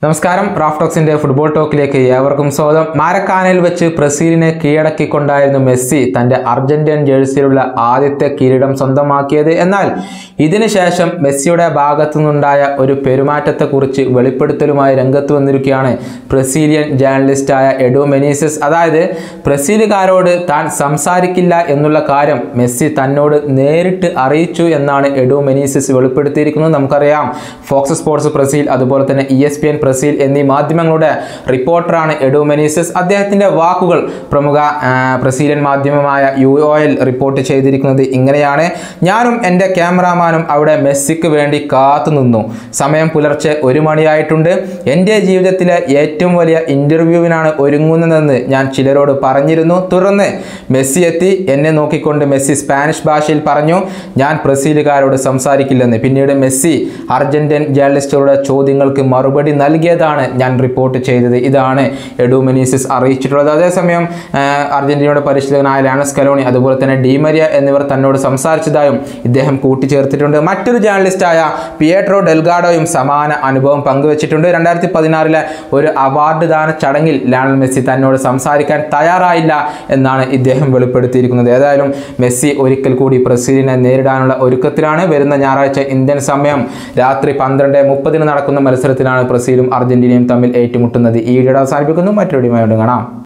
നമസ്കാരം റാഫ്റ്റോക്സിന്റെ ഫുട്ബോൾ ടോക്കിലേക്ക് ഏവർക്കും സ്വാഗതം മാരക്കാനയിൽ വെച്ച് ബ്രസീലിനെ കീഴടക്കിക്കൊണ്ടായിരുന്നു മെസ്സി തന്റെ അർജന്റീൻ ജേഴ്സിയിലുള്ള ആദ്യത്തെ കിരീടം സ്വന്തമാക്കിയത് എന്നാൽ ഇതിനുശേഷം മെസ്സിയുടെ ഭാഗത്തു നിന്നുണ്ടായ ഒരു പെരുമാറ്റത്തെക്കുറിച്ച് വെളിപ്പെടുത്തലുമായി രംഗത്ത് വന്നിരിക്കുകയാണ് ബ്രസീലിയൻ ജേർണലിസ്റ്റായ എഡു മെനീസസ് അതായത് ബ്രസീലുകാരോട് താൻ സംസാരിക്കില്ല എന്നുള്ള കാര്യം മെസ്സി തന്നോട് നേരിട്ട് അറിയിച്ചു എന്നാണ് എഡു മെനീസസ് വെളിപ്പെടുത്തിയിരിക്കുന്നത് നമുക്കറിയാം ഫോക്സ് സ്പോർട്സ് ബ്രസീൽ അതുപോലെ തന്നെ E S P N Brazil എന്നീ മാധ്യമങ്ങളുടെ റിപ്പോർട്ടറാണ് എഡു മെനീസസ് അദ്ദേഹത്തിൻ്റെ വാക്കുകൾ പ്രമുഖ ആ, ബ്രസീലിയൻ മാധ്യമമായ യു ഒ എൽ റിപ്പോർട്ട് ചെയ്തിരിക്കുന്നത് ഇങ്ങനെയാണ് ഞാനും എൻ്റെ ക്യാമറാമാനും അവിടെ മെസ്സിക്ക് വേണ്ടി കാത്തു നിന്നു സമയം പുലർച്ചെ ഒരു മണിയായിട്ടുണ്ട് എൻ്റെ ജീവിതത്തിലെ ഏറ്റവും വലിയ ഇൻ്റർവ്യൂവിനാണ് ഒരുങ്ങുന്നതെന്ന് ഞാൻ ചിലരോട് പറഞ്ഞിരുന്നു തുടർന്ന് മെസ്സി എത്തി എന്നെ നോക്കിക്കൊണ്ട് മെസ്സി സ്പാനിഷ് ഭാഷയിൽ പറഞ്ഞു ഞാൻ ബ്രസീലുകാരോട് സംസാരിക്കില്ലെന്ന് പിന്നീട് മെസ്സി അർജന്റീൻ ജേർണലിസ്റ്റുകളുടെ ചോദ്യങ്ങൾക്ക് മറുപടി നൽകിയതാണ് ഞാൻ റിപ്പോർട്ട് ചെയ്തത് ഇതാണ് എഡു മെനീസിസ് അറിയിച്ചിട്ടുള്ളത് അതേസമയം ആ, അർജന്റീനയുടെ പരിശീലകനായ ലാനസ് കലോണി അതുപോലെ തന്നെ ഡീമരിയ എന്നിവർ തന്നോട് സംസാരിച്ചതായും ഇദ്ദേഹം കൂട്ടിച്ചേർത്തിട്ടുണ്ട് മറ്റൊരു ജേർണലിസ്റ്റായ പിയേട്രോ ഡെൽഗാഡോയും സമാന അനുഭവം പങ്കുവച്ചിട്ടുണ്ട് രണ്ടായിരത്തി പതിനാറിലെ ഒരു അവാർഡ് ദാന ചടങ്ങിൽ ലാണൽ മെസ്സി തന്നോട് സംസാരിക്കാൻ തയ്യാറായില്ല എന്നാണ് ഇദ്ദേഹം വെളിപ്പെടുത്തിയിരിക്കുന്നത് ഏതായാലും മെസ്സി ഒരിക്കൽ കൂടി ബ്രസീലിനെ നേരിടാനുള്ള ഒരുക്കത്തിലാണ് വരുന്ന ഞായറാഴ്ച ഇന്ത്യൻ സമയം രാത്രി പന്ത്രണ്ട് മുപ്പതിന് നടക്കുന്ന മത്സരത്തിലാണ് ബ്രസീലും അർജന്റീനയും തമ്മിൽ ഏറ്റുമുട്ടുന്നത് ഈ വീഡിയോ അവസാനിപ്പിക്കുന്നു മറ്റൊരു വീഡിയോയുമായി വീണ്ടും കാണാം